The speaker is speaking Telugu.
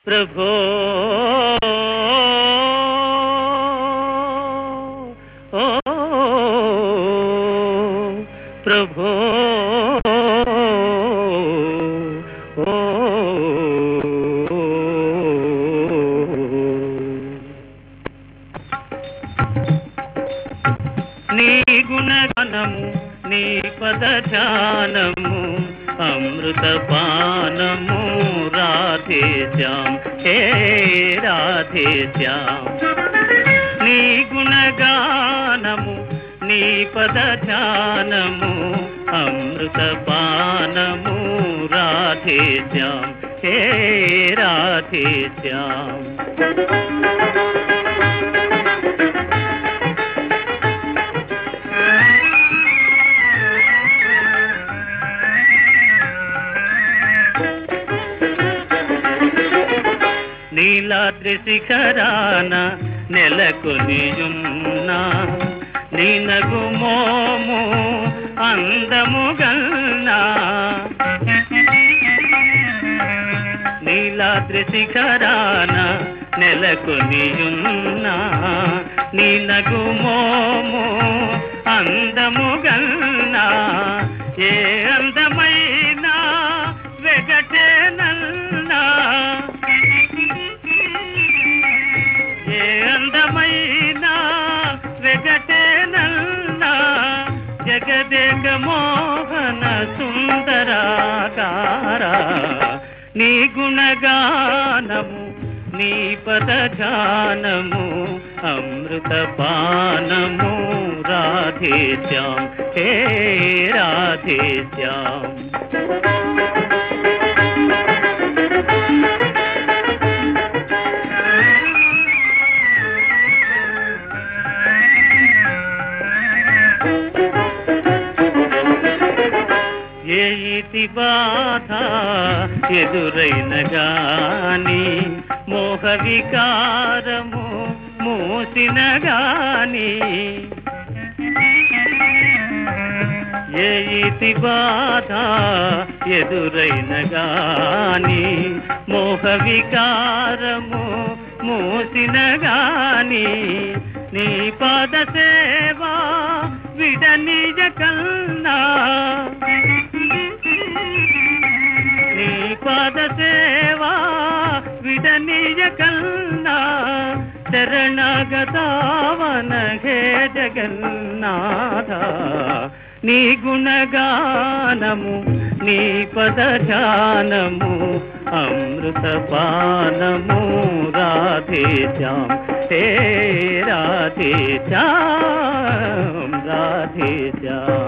ప్రభో ఓ ప్రభో ఓ నీ గుణగణము నీ పద ధ్యానము అమృత పానము రాధే శ్యామ్ హే రాధే శ్యామ్ నీ గుణగానము నీ పద ధ్యానము అమృత పానము రాధే శ్యామ్ హే రాధే శ్యామ్ నీలాద్రి శిఖరాన నెలకొనియున్నా నీనగు మోము అందము గల్నా నీలాద్రి శిఖరాన నెలకొనియున్నా నీనగు మోము అందము గల్నా ఏ అందమైనా వెగటే నల్నా ఏ అందమైన వెగటేనల్లా జగదేక మోహన సుందరాకార నీ గుణగానము నీ పద ధ్యానము అమృత పానము రాధే శ్యామ్ హే రాధే శ్యామ్ ఏ ఇతి బాధ ఎదురైన గాని మోహ వికారము మూసిన గాని ఏ ఇతి బాధ ఎదురైన గాని మోహ వికారము మూసిన గాని నీ పాద సేవా విడ నిజ కన్నా నీ పాద సేవా విడ నిజ కన్నా శరణగతావన హే జగన్నాథ నీ గుణగానము నీ పద ధ్యానము అమృత పానము రాధే శ్యామ్ హే రాధే శ్యామ్ రాధే శ్యామ్